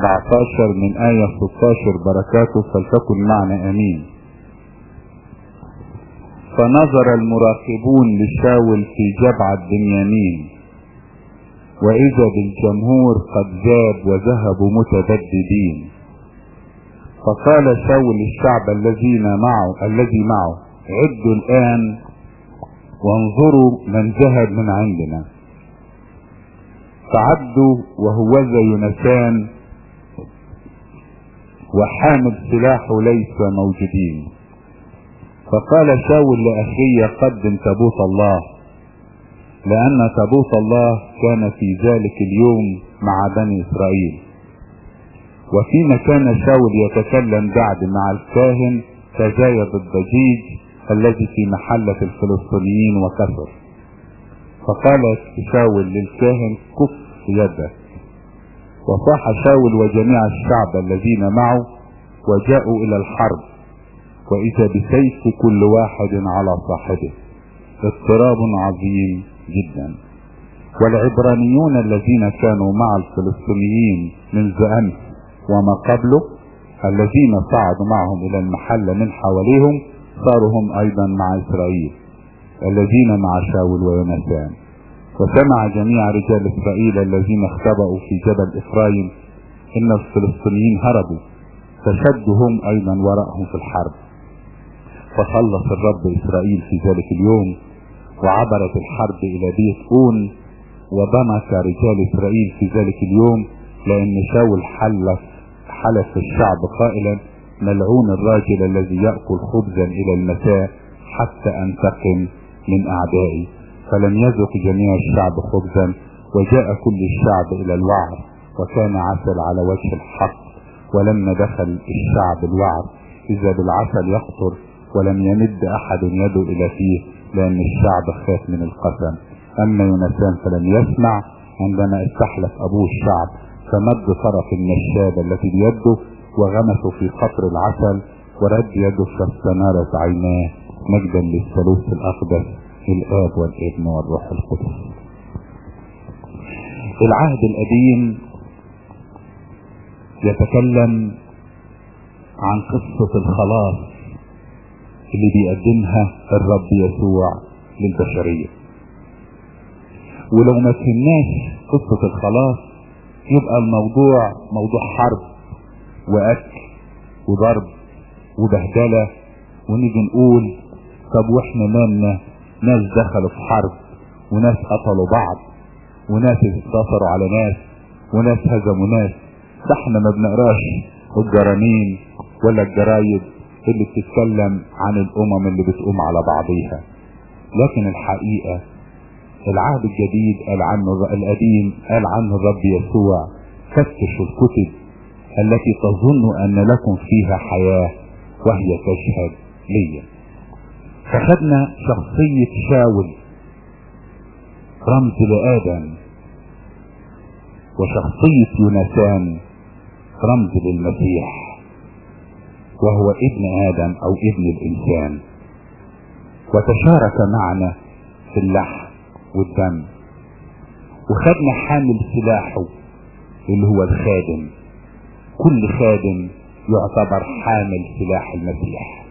14 من آية 16 بركاته فلتكن معنا أمين فنظر المراقبون لشاول في جبعة بنيامين وإذا بالجمهور قد ذاب وذهبوا متبددين فقال شاول للشعب الذين معه الذي معه عدوا الآن وانظروا من ذهب من عندنا فعدوا وهوذا يونسان وحامل سلاحه ليس موجودين فقال شاول لأخيه قدم تابوت الله لأن تابوت الله كان في ذلك اليوم مع بني إسرائيل وفيما كان شاول يتكلم بعد مع الكاهن تزايد الضجيج الذي في محلة الفلسطينيين وكثر فقال شاول للكاهن كف يدك وصاح شاول وجميع الشعب الذين معه وجاءوا إلى الحرب وإذا بسيف كل واحد على صاحبه اضطراب عظيم جدا والعبرانيون الذين كانوا مع الفلسطينيين منذ أمس وما قبله الذين صعدوا معهم إلى المحل من حواليهم صاروا هم أيضا مع إسرائيل الذين مع شاول ويونسان وسمع جميع رجال إسرائيل الذين اختبأوا في جبل إفرايم إن الفلسطينيين هربوا فشدوا هم أيضا وراءهم في الحرب فخلص الرب إسرائيل في ذلك اليوم وعبرت الحرب إلى بيت أون وضمك رجال إسرائيل في ذلك اليوم لأن شاول حلف حلف الشعب قائلا ملعون الراجل الذي يأكل خبزا إلى المساء حتى أنتقم من أعدائي فلم يذق جميع الشعب خبزا وجاء كل الشعب إلى الوعر وكان عسل على وجه الحق ولما دخل الشعب الوعر إذا بالعسل يقطر ولم يمد أحد يده إلى فيه لأن الشعب خاف من القسم أما يونسان فلم يسمع عندما استحلف أبوه الشعب فمد طرف النشابة التي بيده وغمسه في قطر العسل ورد يده فاستنارت عيناه مجدا للثالوث الأقدس الآب والابن والروح القدس العهد القديم يتكلم عن قصة الخلاص اللي بيقدمها الرب يسوع للبشرية ولو ما فهمناش قصة الخلاص يبقى الموضوع موضوع حرب واكل وضرب وبهدلة ونيجي نقول طب واحنا مالنا ناس دخلوا في حرب وناس قتلوا بعض وناس انتصروا على ناس وناس هزموا ناس ده احنا ما بنقراش الجرانين ولا الجرايد اللي بتتكلم عن الامم اللي بتقوم على بعضيها لكن الحقيقة العهد الجديد قال عنه القديم قال عنه الرب يسوع فتشوا الكتب التي تظن ان لكم فيها حياة وهي تشهد لي فخدنا شخصية شاول رمز لآدم وشخصية يونسان رمز للمسيح وهو ابن آدم أو ابن الإنسان وتشارك معنا في اللحم والدم وخدنا حامل سلاحه اللي هو الخادم كل خادم يعتبر حامل سلاح المسيح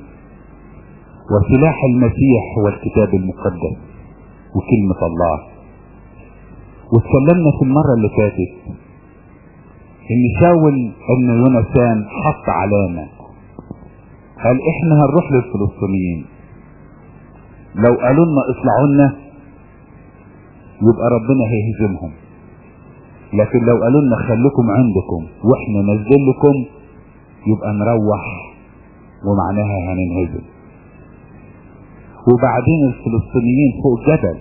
وسلاح المسيح هو الكتاب المقدس وكلمة الله واتكلمنا في المرة اللي فاتت ان شاول ان يونسان حط علامة قال احنا هنروح للفلسطينيين لو قالوا لنا اطلعوا لنا يبقى ربنا هيهزمهم لكن لو قالوا لنا خليكم عندكم واحنا ننزل لكم يبقى نروح ومعناها هننهزم وبعدين الفلسطينيين فوق جبل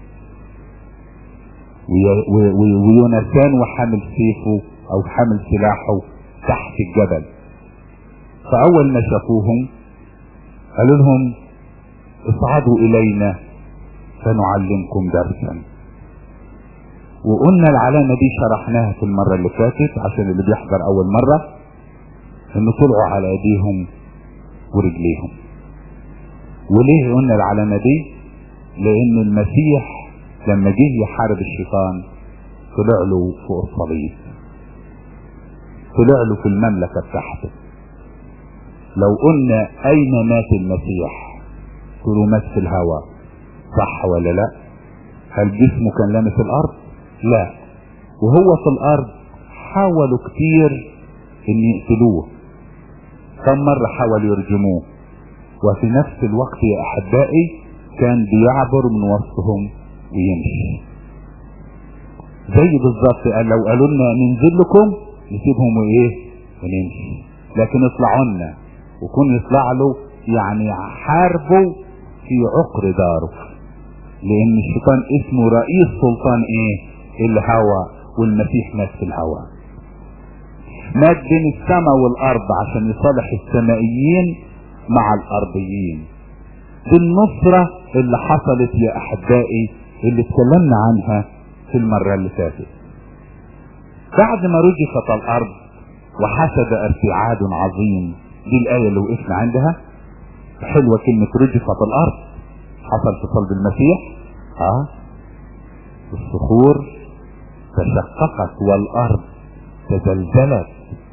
ويونسان وحامل سيفه او حامل سلاحه تحت الجبل فاول ما شافوهم قالوا لهم اصعدوا الينا فنعلمكم درسا وقلنا العلامة دي شرحناها في المرة اللي فاتت عشان اللي بيحضر اول مرة ان طلعوا على ايديهم ورجليهم وليه قلنا العلامة دي لان المسيح لما جه يحارب الشيطان طلع له فوق الصليب طلع له في المملكة بتاعته لو قلنا اين مات المسيح تقولوا مات في الهواء صح ولا لا هل جسمه كان لامس الارض لا وهو في الارض حاولوا كتير ان يقتلوه كم مرة حاولوا يرجموه وفي نفس الوقت يا احبائي كان بيعبر من وسطهم ويمشي زي بالظبط قال لو قالوا لنا ننزل لكم نسيبهم وايه ونمشي لكن اطلعوا لنا وكون يطلع له يعني حاربوا في عقر داره لان الشيطان اسمه رئيس سلطان ايه الهوى والمسيح مات في الهوى مات بين السماء والارض عشان يصالح السمائيين مع الارضيين دي النصرة اللي حصلت يا احبائي اللي اتكلمنا عنها في المرة اللي فاتت بعد ما رجفت الارض وحسد ارتعاد عظيم دي الاية اللي وقفنا عندها حلوة كلمة رجفت الارض حصل في صلب المسيح اه الصخور تشققت والارض تزلزلت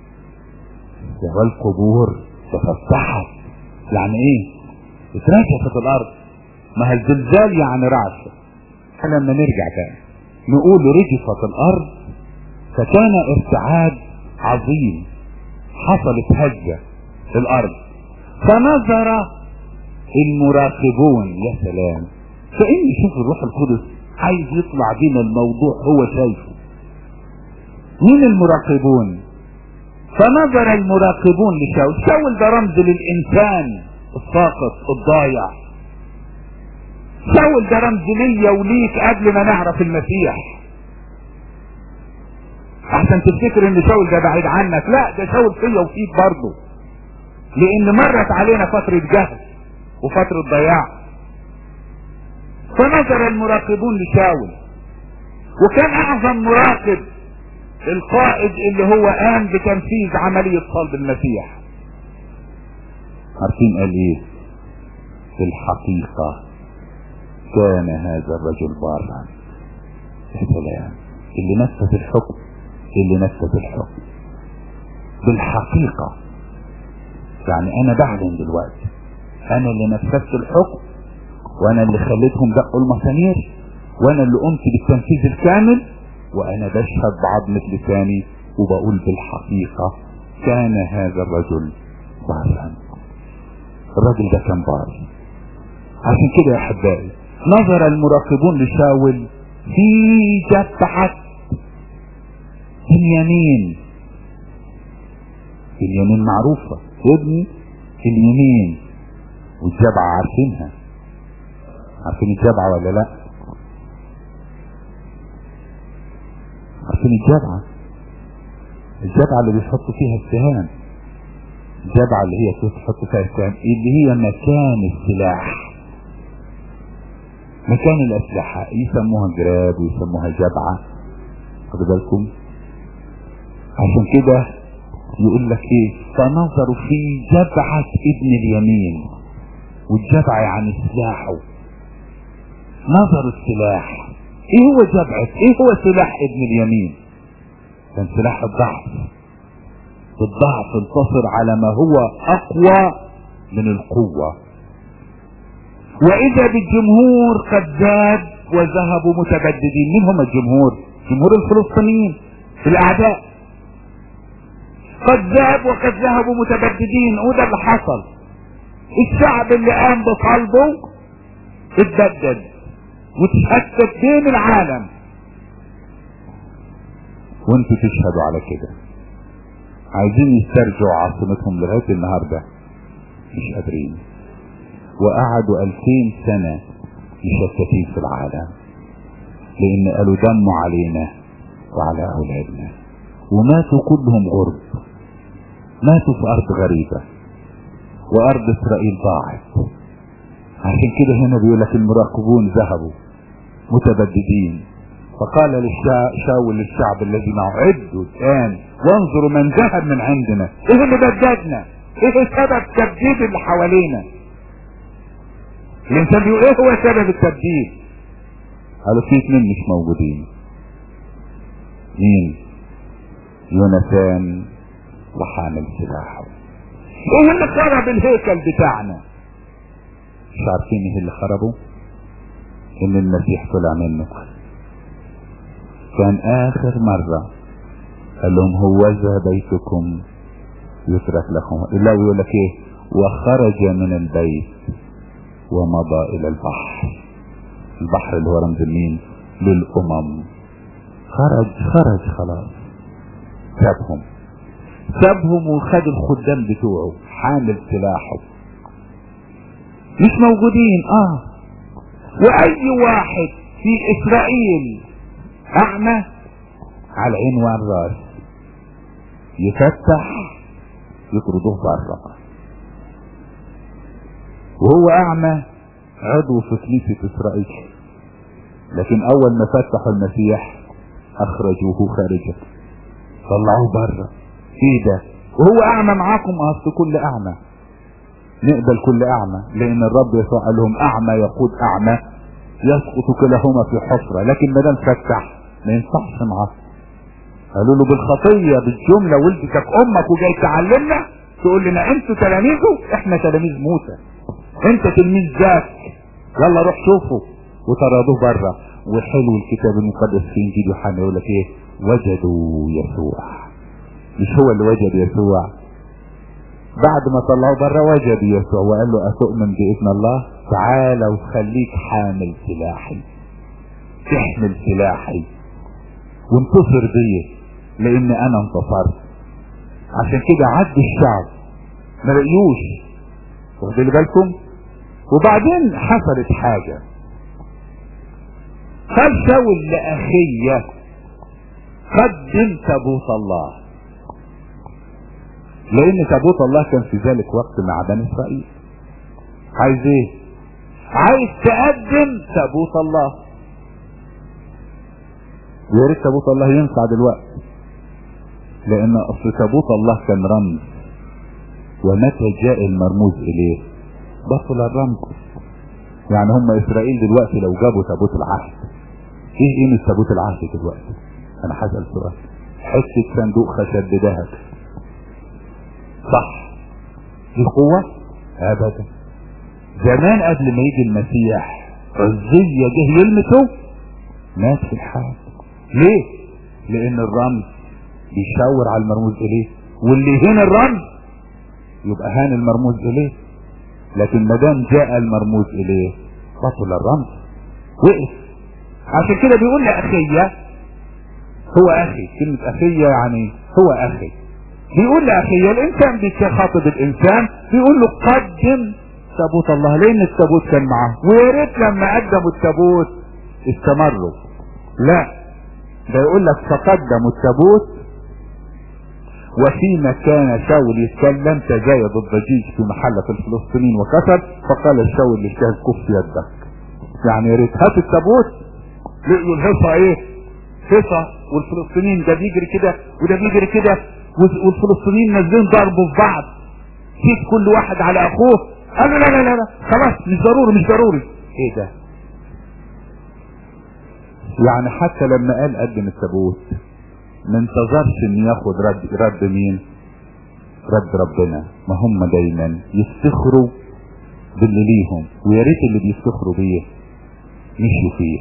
والقبور تفتحت يعني ايه اترجفت الارض ما هي الزلزال يعني رعشه لما نرجع تاني نقول رجفت الارض فكان ارتعاد عظيم حصلت هزة في الارض فنظر المراقبون يا سلام فإن شوف الروح القدس عايز يطلع بينا الموضوع هو شايفه مين المراقبون فنظر المراقبون لشاول شاول ده رمز للإنسان الساقط الضايع شاول ده رمز ليا وليك قبل ما نعرف المسيح عشان تفتكر ان شاول ده بعيد عنك لا ده شاول فيا وفيك برضه لان مرت علينا فترة جهل وفترة ضياع فنظر المراقبون لشاول وكان اعظم مراقب القائد اللي هو قام بتنفيذ عملية صلب المسيح عارفين قال ايه في الحقيقة كان هذا الرجل بارا يا سلام اللي نفذ الحكم اللي نفذ الحكم بالحقيقة يعني انا بعلن دلوقتي انا اللي نفذت الحكم وانا اللي خليتهم دقوا المسامير وانا اللي قمت بالتنفيذ الكامل وانا بشهد بعظمة لساني وبقول بالحقيقة كان هذا الرجل بارا الراجل ده كان بار عشان كده يا احبائي نظر المراقبون لشاول في جبهة اليمين اليمين معروفة ابني اليمين والجبعة عارفينها عارفين الجبعة ولا لا عارفين الجبعة الجبعة اللي بيحطوا فيها السهام الجبعة اللي هي تحط فيها السهام اللي هي مكان السلاح مكان الأسلحة يسموها جراب ويسموها جبعة خدوا بالكم عشان كده يقول لك ايه فنظروا في جبعة ابن اليمين والجبعة يعني سلاحه نظروا السلاح ايه هو جبعة ايه هو سلاح ابن اليمين كان سلاح الضعف بالضعف انتصر على ما هو اقوى من القوة واذا بالجمهور قد زاد وذهبوا متبددين مين هم الجمهور جمهور الفلسطينيين الاعداء قد ذهب وقد ذهبوا متبددين وده اللي حصل الشعب اللي قام بصلبه اتبدد وتشتت بين العالم وانتوا تشهدوا على كده عايزين يسترجعوا عاصمتهم لغاية النهاردة مش قادرين وقعدوا الفين سنة مشتتين في العالم لان قالوا دموا علينا وعلى اولادنا وماتوا كلهم غرب ماتوا في ارض غريبة وارض اسرائيل ضاعت عشان كده هنا بيقول لك المراقبون ذهبوا متبددين فقال للشاول للشعب الذي معه عدوا الان وانظروا من ذهب من عندنا ايه اللي بددنا ايه سبب تبديد اللي حوالينا الانسان بيقول ايه هو سبب التبديد قالوا في اثنين مش موجودين مين يوناثان وحامل سلاحه ايه اللي خرب الهيكل بتاعنا مش عارفين ايه اللي خربه ان المسيح طلع منه كان اخر مرة قال لهم هوذا بيتكم يترك لكم الا يقول لك ايه وخرج من البيت ومضى الى البحر البحر اللي هو رمز مين للامم خرج خرج خلاص سابهم سابهم وخد الخدام بتوعه حامل سلاحه مش موجودين اه واي واحد في اسرائيل اعمى على العين والراس يفتح يطردوه بره وهو اعمى عضو في كنيسة اسرائيل لكن اول ما فتحوا المسيح اخرجوه خارجا طلعوه بره ايه ده وهو اعمى معاكم اصل كل اعمى نقبل كل اعمى لان الرب يسوع قال لهم اعمى يقود اعمى يسقط كلاهما في حفرة لكن ما دام فتح ما ينفعش معاه قالوا له بالخطية بالجملة ولدتك امك وجاي تعلمنا تقول لنا انتوا تلاميذه احنا تلاميذ موسى انت تلميذ ذاك يلا روح شوفه وطردوه بره وحلو الكتاب المقدس في انجيل يوحنا يقول لك ايه وجدوا يسوع مش هو اللي وجد يسوع بعد ما طلعوه بره وجد يسوع وقال له اتؤمن باذن الله تعالى وخليك حامل سلاحي تحمل سلاحي وانتصر بيه لان انا انتصرت عشان كده عد الشعب ما لقيوش واخدين بالكم وبعدين حصلت حاجة قال شاول لأخيه قدم تابوت الله لان تابوت الله كان في ذلك وقت مع بني اسرائيل عايز ايه عايز تقدم تابوت الله يا ريت تابوت الله ينفع دلوقتي لان اصل تابوت الله كان رمز ومتى جاء المرموز اليه بطل الرمز يعني هم اسرائيل دلوقتي لو جابوا تابوت العهد ايه قيمة تابوت العهد دلوقتي انا هسأل سؤال حتة صندوق خشب بذهب صح دي قوة ابدا زمان قبل ما يجي المسيح عزية جه يلمسه مات في الحال ليه لان الرمز بيشاور على المرموز اليه واللي هنا الرمز يبقى هان المرموز اليه لكن ما دام جاء المرموز اليه بطل الرمز وقف عشان كده بيقول لاخيه هو اخي كلمة اخية يعني هو اخي بيقول لاخيه الانسان بيخاطب الانسان بيقول له قدم تابوت الله لان التابوت كان معاه ويا ريت لما قدموا التابوت استمروا لا ده يقول لك فقدموا التابوت وفيما كان شاول يتكلم تجايد الضجيج في محلة الفلسطينيين وكسر فقال الشاول للشاهد كف يدك يعني يا ريت هات التابوت لقيوا الهصة ايه هصة والفلسطينيين ده بيجري كده وده بيجري كده والفلسطينيين نازلين ضربوا في بعض كيف كل واحد على اخوه قالوا لا لا لا لا خلاص مش ضروري مش ضروري ايه ده يعني حتى لما قال قدم التابوت ما انتظرش ان ياخد رد رد مين رد ربنا ما هم دايما يفتخروا باللي ليهم ويا ريت اللي بيفتخروا بيه مشوا فيه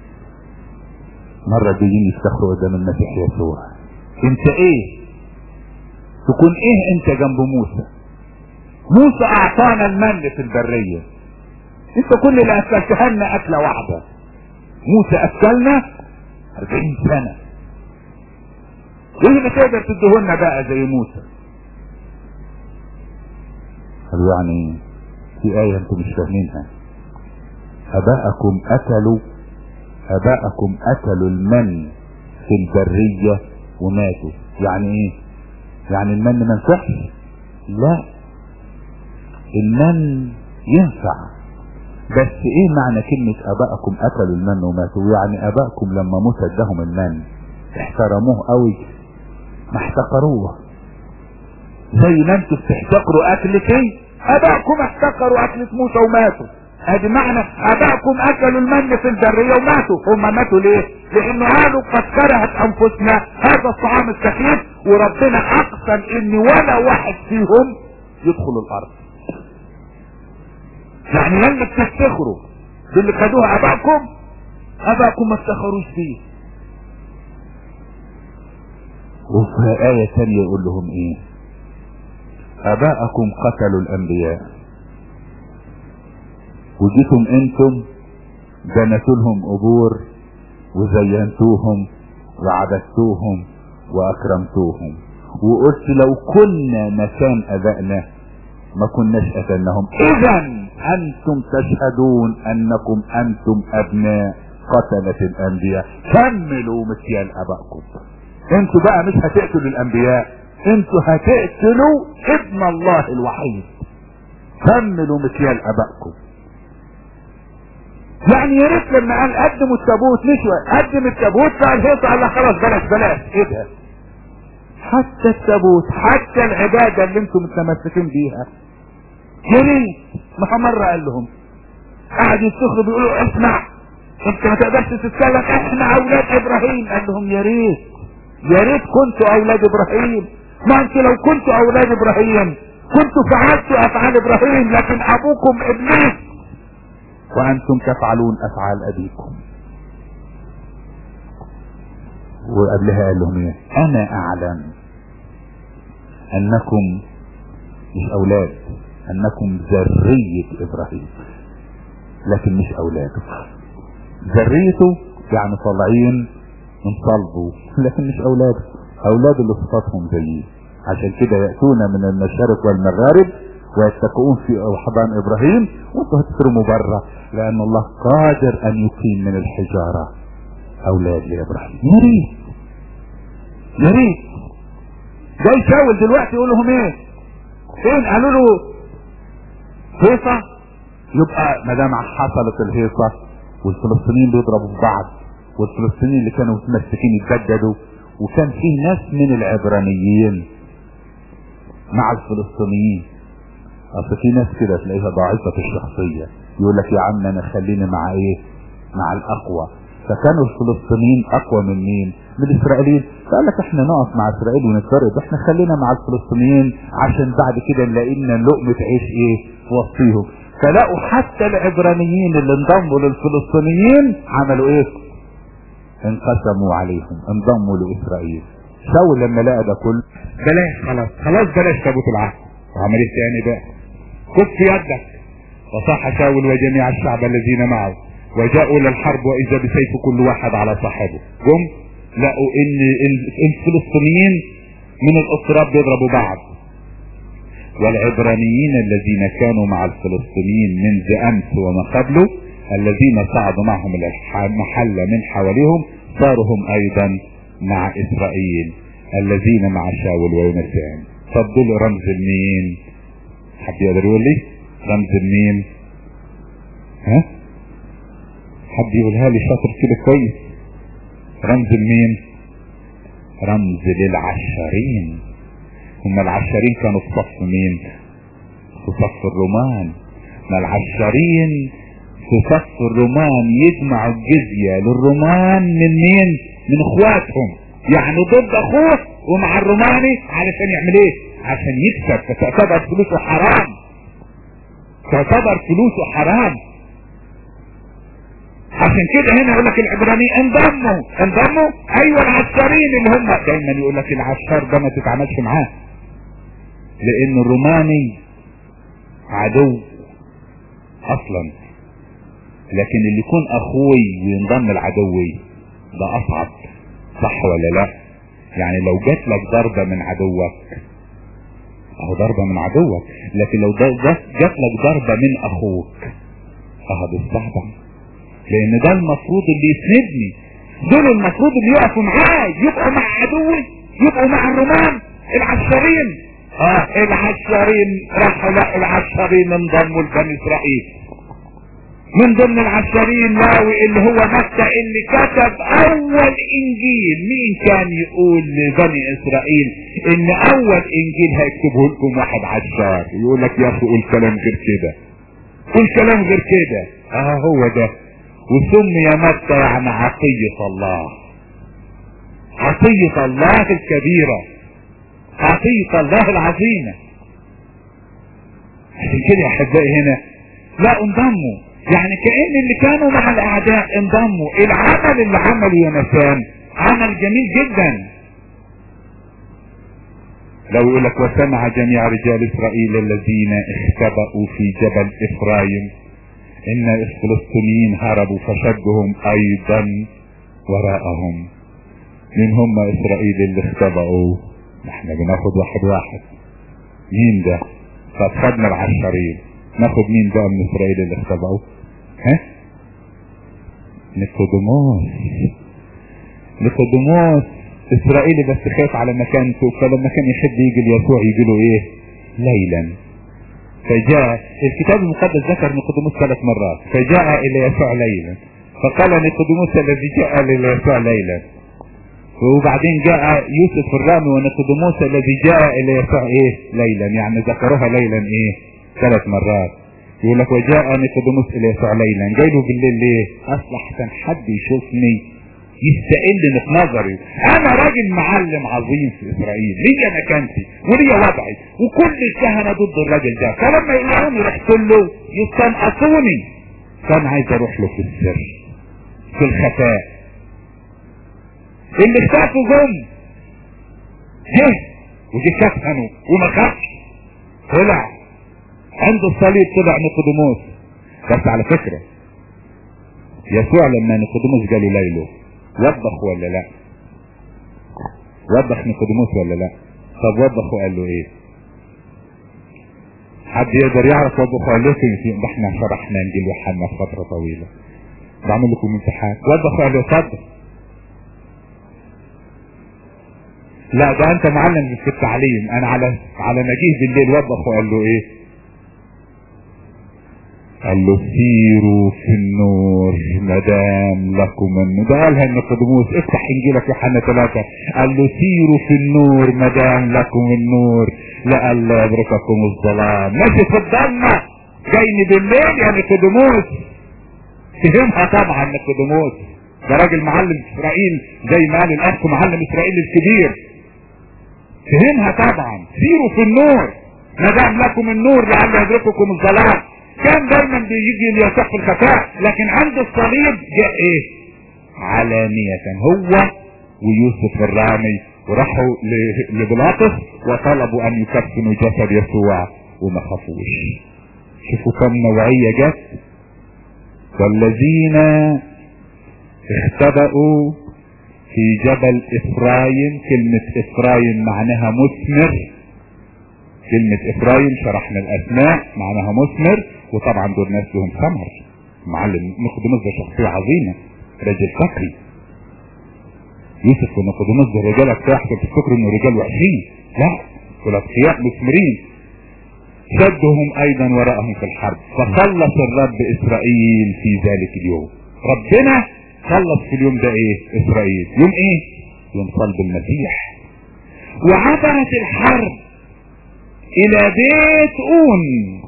مرة جايين يفتخروا قدام المسيح يسوع انت ايه تكون ايه انت جنب موسى موسى اعطانا المن في البرية انت كل اللي اكلتها لنا اكلة واحدة موسى اكلنا 40 سنة ايه اللي تقدر تديهولنا بقى زي موسى قالوا يعني في آية انتم مش فاهمينها اباءكم اكلوا اباءكم اكلوا المن في البرية وماتوا يعني ايه يعني المن ما ينفعش لا المن ينفع بس ايه معنى كلمة اباءكم اكلوا المن وماتوا يعني اباءكم لما موسى اداهم المن احترموه قوي ما احتقروه زي ما انتوا بتحتقروا اكلتي اباءكم احتقروا اكلة موسى وماتوا ادي معنى اباءكم اكلوا المن في البرية وماتوا هم ماتوا ليه لانه قالوا قد كرهت انفسنا هذا الطعام السخيف وربنا اقسم حصل ان ولا واحد فيهم يدخل الارض يعني لما بتفتخروا باللي خدوها اباكم اباكم ما افتخروش فيه وفي آية تانية يقول لهم ايه اباءكم قتلوا الانبياء وجيتم انتم بنتوا لهم قبور وزينتوهم وعبدتوهم واكرمتوهم وقلت لو كنا مكان ابائنا ما كناش قتلناهم اذا انتم تشهدون انكم انتم ابناء قتلة الانبياء كملوا مكيال ابائكم انتوا بقى مش هتقتلوا الانبياء انتوا هتقتلوا ابن الله الوحيد كملوا مكيال ابائكم يعني يا ريت لما قال قدموا التابوت مش قدم التابوت قال هيطلع قال لك خلاص بلاش بلاش ايه ده حتى التابوت حتى العبادة اللي انتم متمسكين بيها يا ريت ما مرة قال لهم قعد يفتخروا بيقولوا اسمع انت ما تقدرش تتكلم احنا اولاد ابراهيم قال لهم يا ريت يا ريت كنتوا اولاد ابراهيم ما انتوا لو كنتوا اولاد ابراهيم كنتوا فعلتوا افعال ابراهيم لكن ابوكم ابليس وانتم تفعلون افعال ابيكم وقبلها قال لهم ايه انا اعلم انكم مش اولاد انكم ذرية ابراهيم لكن مش اولاده ذريته يعني طالعين من صلبه لكن مش اولاده اولاد اللي صفاتهم زيه عشان كده يأتون من المشارق والمغارب ويتكئون في احضان ابراهيم وانتوا هتترموا بره لان الله قادر ان يقيم من الحجارة اولاد لابراهيم يا ريت يا ريت جاي شاول دلوقتي يقول لهم ايه فين قالوا له هيصة يبقى ما دام حصلت الهيصة والفلسطينيين بيضربوا في بعض والفلسطينيين اللي كانوا متمسكين يتجددوا وكان فيه ناس من العبرانيين مع الفلسطينيين اصل في ناس كده تلاقيها ضعيفة الشخصية يقول لك يا عم انا خليني مع ايه مع الاقوى فكانوا الفلسطينيين اقوى من مين من الاسرائيليين فقال لك احنا نقف مع اسرائيل ونتفرد احنا خلينا مع الفلسطينيين عشان بعد كده نلاقي لنا لقمة عيش ايه وسطيهم فلقوا حتى العبرانيين اللي انضموا للفلسطينيين عملوا ايه انقسموا عليهم انضموا لاسرائيل شاول لما لقى ده كله بلاش خلاص خلاص بلاش تابوت العهد وعمل ايه تاني بقى خد في يدك وصاح شاول وجميع الشعب الذين معه وجاءوا للحرب واذا بسيف كل واحد على صاحبه جم لقوا ان الفلسطينيين من الاضطراب بيضربوا بعض والعبرانيين الذين كانوا مع الفلسطينيين منذ امس وما قبله الذين صعدوا معهم المحل من حواليهم صاروا هم ايضا مع اسرائيل الذين مع شاول ويونسان طب دول رمز المين حد يقدر يقول لي رمز المين ها حد يقولها لي شاطر كده كويس رمز المين رمز للعشرين هم العشرين كانوا في صف مين في صف الرومان ما العشرين في صف الرومان يجمعوا الجزية للرومان من مين من اخواتهم يعني ضد اخوه ومع الروماني علشان يعمل ايه عشان يكسب فتعتبر فلوسه حرام تعتبر فلوسه حرام عشان كده هنا يقول لك العبراني انضموا انضموا ايوه العشارين اللي هم دايما يقول لك العشار ده ما تتعاملش معاه لان الروماني عدو اصلا لكن اللي يكون اخوي وينضم لعدوي ده اصعب صح ولا لا يعني لو جات لك ضربة من عدوك اهو ضربة من عدوك لكن لو جات لك ضربة من اخوك اه دي صعبة لان ده المفروض اللي يسندني دول المفروض اللي يقفوا معاي يبقوا مع عدوي يبقوا مع الرومان العشرين اه العشرين راحوا لا العشرين انضموا لبني اسرائيل من ضمن العشرين لاوي اللي هو متى اللي كتب اول انجيل مين كان يقول لبني اسرائيل ان اول انجيل هيكتبه لكم واحد عشار يقول لك يا اخي قول كلام غير كده قول كلام غير كده اه هو ده وسمي متى يعني عطية الله عطية الله الكبيرة عطية الله العظيمة عشان كده يا احبائي هنا لا انضموا يعني كأن اللي كانوا مع الاعداء انضموا العمل اللي عمله يونسان عمل جميل جدا لو يقول لك وسمع جميع رجال اسرائيل الذين اختبأوا في جبل افرايم ان الفلسطينيين هربوا فشدهم ايضا وراءهم مين هم اسرائيل اللي اختبأوا احنا بناخد واحد واحد مين ده طب خدنا العشرين ناخد مين بقى من اسرائيل اللي اختبأوا ها نيقوديموس نيقوديموس اسرائيلي بس خايف على مكانته فلما كان يحب يجي ليسوع يجي له ايه ليلا فجاء الكتاب المقدس ذكر نيقوديموس ثلاث مرات فجاء الى يسوع ليلا فقال نيقوديموس الذي جاء الى يسوع ليلا وبعدين جاء يوسف الرامي ونيقوديموس الذي جاء الى يسوع ايه ليلا يعني ذكروها ليلا ايه ثلاث مرات يقول لك وجاء نيقوديموس الى يسوع ليلا جاي له بالليل ليه اصل احسن حد يشوفني يستقلني في نظري انا راجل معلم عظيم في اسرائيل ليا مكانتي وليا وضعي وكل الكهنة ضد الراجل ده فلما يلاقوني رحت له يستنقصوني كان عايز اروح له في السر في الخفاء اللي اختفوا جم جه وجه كفنه وما خافش طلع عند الصليب طلع نيقوديموس بس على فكرة يسوع لما نيقوديموس جاله ليله وبخ ولا لا وبخ نيقوديموس ولا لا طب وبخ وقال له ايه حد يقدر يعرف وبخ وقال له في ده احنا شرحنا انجيل يوحنا في فتره طويله بعمل لكم امتحان وبخ وقال له اتفضل لا ده انت معلم في التعليم انا على على ما جه بالليل وبخ وقال له ايه قال له سيروا في النور ما دام لكم النور ده قالها نيقوديموس افتح انجيلك يوحنا ثلاثة قال له سيروا في النور ما دام لكم النور لئلا يدرككم الظلام ماشي في الضلمة جايني بالليل يا نيقوديموس فهمها طبعا نيقوديموس ده راجل معلم اسرائيل زي ما قال الاخ معلم اسرائيل الكبير فهمها طبعا سيروا في النور ما دام لكم النور لئلا يدرككم الظلام كان دايما بيجي ليسوع في الخفاء لكن عند الصليب جاء ايه علانية هو ويوسف الرامي وراحوا لبلاطس وطلبوا ان يكفنوا جسد يسوع وما خافوش شوفوا كم نوعية جت والذين اختبأوا في جبل افرايم كلمة افرايم معناها مثمر كلمة افرايم شرحنا الاسماء معناها مثمر وطبعا دول ناس لهم ثمر معلم نيقوديموس ده شخصية عظيمة راجل فقري يوسف ونيقوديموس ده رجاله بتاعك تفتكروا انه رجال وحشين لا دول اتقياء مثمرين شدهم ايضا وراءهم في الحرب فخلص الرب اسرائيل في ذلك اليوم ربنا خلص في اليوم ده ايه اسرائيل يوم ايه يوم صلب المسيح وعبرت الحرب الى بيت اون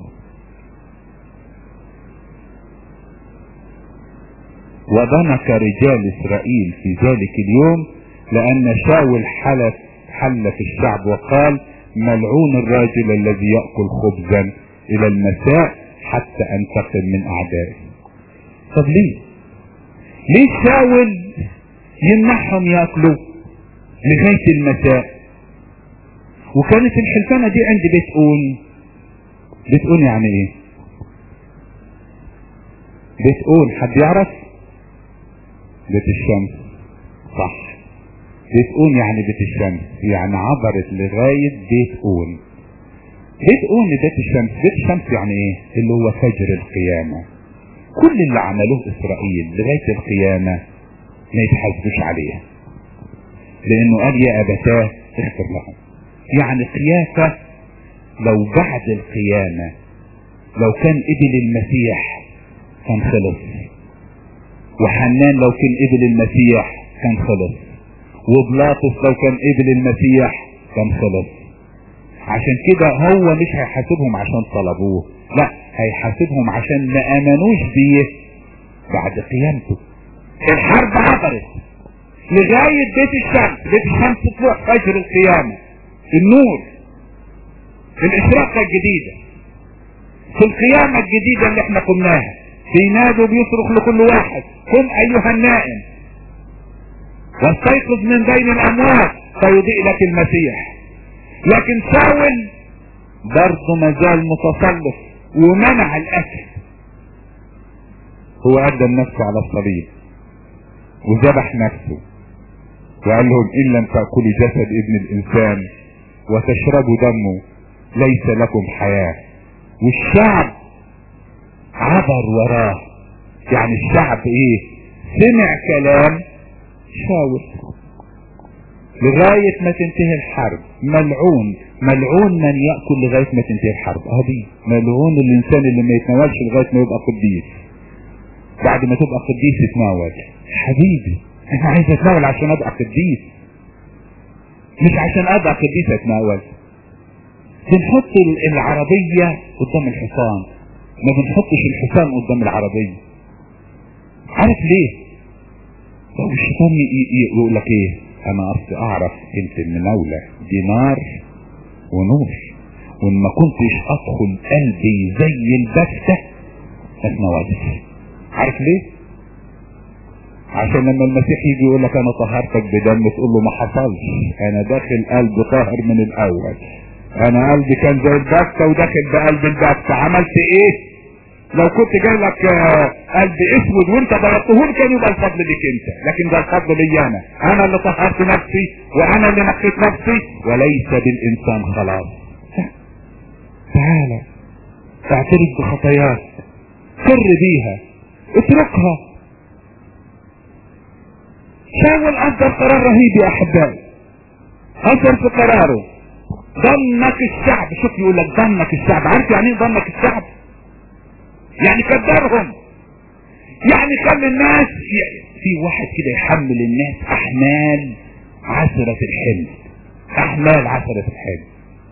وضنك رجال اسرائيل في ذلك اليوم لان شاول حلف حل في الشعب وقال ملعون الراجل الذي يأكل خبزا الى المساء حتى انتقم من اعدائه طب ليه ليه شاول يمنعهم ياكلوا لغاية المساء وكانت الحلفانة دي عند بيت اون بيت اون يعني ايه بيت اون حد يعرف بيت الشمس صح بيت اون يعني بيت الشمس يعني عبرت لغاية بيت اون بيت اون بيت الشمس بيت الشمس يعني ايه اللي هو فجر القيامة كل اللي عملوه اسرائيل لغاية القيامة ما يتحاسبوش عليها لانه قال يا ابتاه اغفر لهم يعني قيافة لو بعد القيامة لو كان ابن المسيح كان خلص وحنان لو كان ابن المسيح كان خلص وبلاطس لو كان ابن المسيح كان خلص عشان كده هو مش هيحاسبهم عشان طلبوه لا هيحاسبهم عشان ما امنوش بيه بعد قيامته الحرب عبرت لغاية بيت الشمس بيت الشمس طلوع فجر القيامة النور الاشراقة الجديدة في القيامة الجديدة اللي احنا قمناها بينادوا بيصرخ لكل واحد قم ايها النائم واستيقظ من بين الاموات فيضيء لك المسيح لكن شاول برضه ما زال متسلط ومنع الاكل هو قدم نفسه على الصليب وذبح نفسه وقال لهم ان لم تاكلوا جسد ابن الانسان وتشربوا دمه ليس لكم حياه والشعب عبر وراه يعني الشعب ايه سمع كلام شاول لغاية ما تنتهي الحرب ملعون ملعون من يأكل لغاية ما تنتهي الحرب هذه ملعون الإنسان اللي ما يتناولش لغاية ما يبقى قديس بعد ما تبقى قديس يتناول حبيبي أنا عايز أتناول عشان أبقى قديس مش عشان أبقى قديس أتناول بنحط العربية قدام الحصان ما بنحطش الحصان قدام العربية عارف ليه لو الشيطان يقول لك ايه انا اصل اعرف انت المناولة دي نار ونور وان ما كنتش ادخل قلبي زي البفتة ما اتناولش عارف ليه عشان لما المسيح يجي يقول لك انا طهرتك بدم تقول له ما حصلش انا داخل قلب طاهر من الاول انا قلبي كان زي البفتة وداخل بقلب البفتة عملت ايه لو كنت جاي لك قلب اسود وانت ضربته كان يبقى الفضل ليك انت لكن ده الفضل لي انا انا اللي طهرت نفسي وانا اللي نقيت نفسي وليس بالانسان خلاص تعالى اعترف بخطاياك سر بيها اتركها شاول اصدر قرار رهيب يا احبائي اصدر في قراره ضمك الشعب شوف يقول لك ضمك الشعب عارف يعني ايه ضمك الشعب يعني كدرهم يعني خلي الناس في واحد كده يحمل الناس احمال عسرة الحلم احمال عسرة الحلم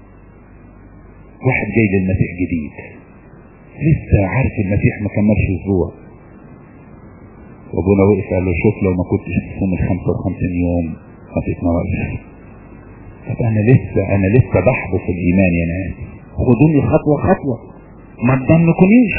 واحد جاي للمسيح جديد لسه عارف المسيح ما كملش اسبوع وابونا وقف قال له شوف لو ما كنتش تصوم ال 55 يوم ما تتناولش طب انا لسه انا لسه بحبه في الايمان يا ناس خدوني خطوه خطوه ما تضمنكونيش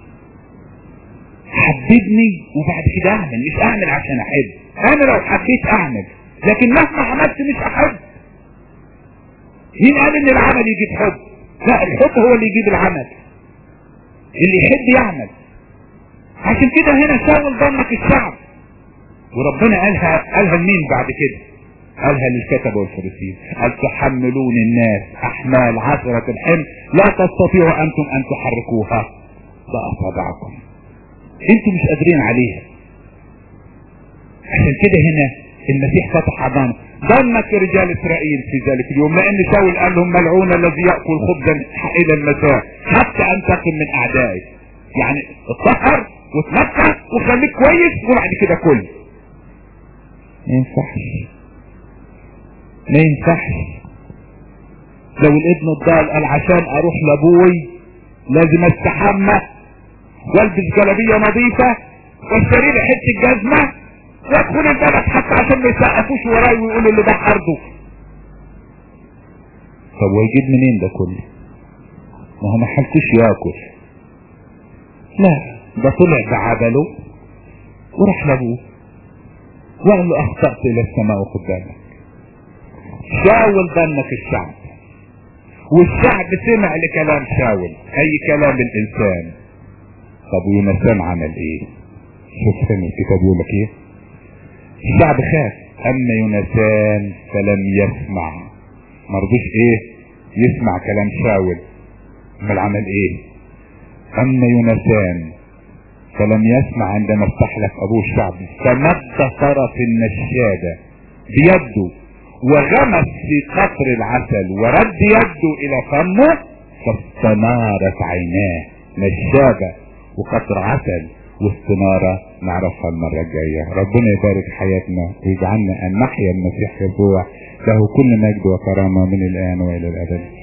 حببني وبعد كده اعمل مش اعمل عشان احب انا لو حبيت اعمل لكن مهما عملت مش احب مين قال ان العمل يجيب حب لا الحب هو اللي يجيب العمل اللي يحب يعمل عشان كده هنا شاول ضمك الشعب وربنا قالها قالها لمين بعد كده قالها للكتبة والفريسيين قال تحملون الناس احمال عشرة الحمل لا تستطيعوا انتم ان تحركوها باصابعكم انتم مش قادرين عليها عشان كده هنا المسيح فتح عظام ضمك رجال اسرائيل في ذلك اليوم لان شاول قال لهم ملعون الذي ياكل خبزا الى المساء حتى انتقم من اعدائي يعني اتطهر وتمتع وخليك كويس وبعد كده كل ما ينفعش ما ينفعش لو الابن الضال قال عشان اروح لابوي لازم استحمى والبس جلابيه نظيفه واشتري لي حته جزمه وادخل البلد حتى عشان ما يسقفوش وراي ويقولوا اللي ده عرضه طب ويجيب منين ده كله؟ ما هو ما حلتوش ياكل لا ده طلع بعبله وراح لابوه وقال له اخطأت الى السماء وخد بالك شاول ضمك الشعب والشعب سمع لكلام شاول اي كلام الانسان طب ويونسان عمل ايه شوف فين الكتاب يقول لك ايه الشعب خاف اما يونسان فلم يسمع مرضوش ايه يسمع كلام شاول امال عمل ايه اما يونسان فلم يسمع عندما استحلف ابوه الشعب فمد طرف النشادة بيده وغمس في قطر العسل ورد يده الى فمه فاستنارت عيناه نشابة وقطر عسل واستنارة نعرفها المرة الجاية ربنا يبارك حياتنا ويجعلنا ان نحيا المسيح يسوع له كل مجد وكرامة من الان والى الابد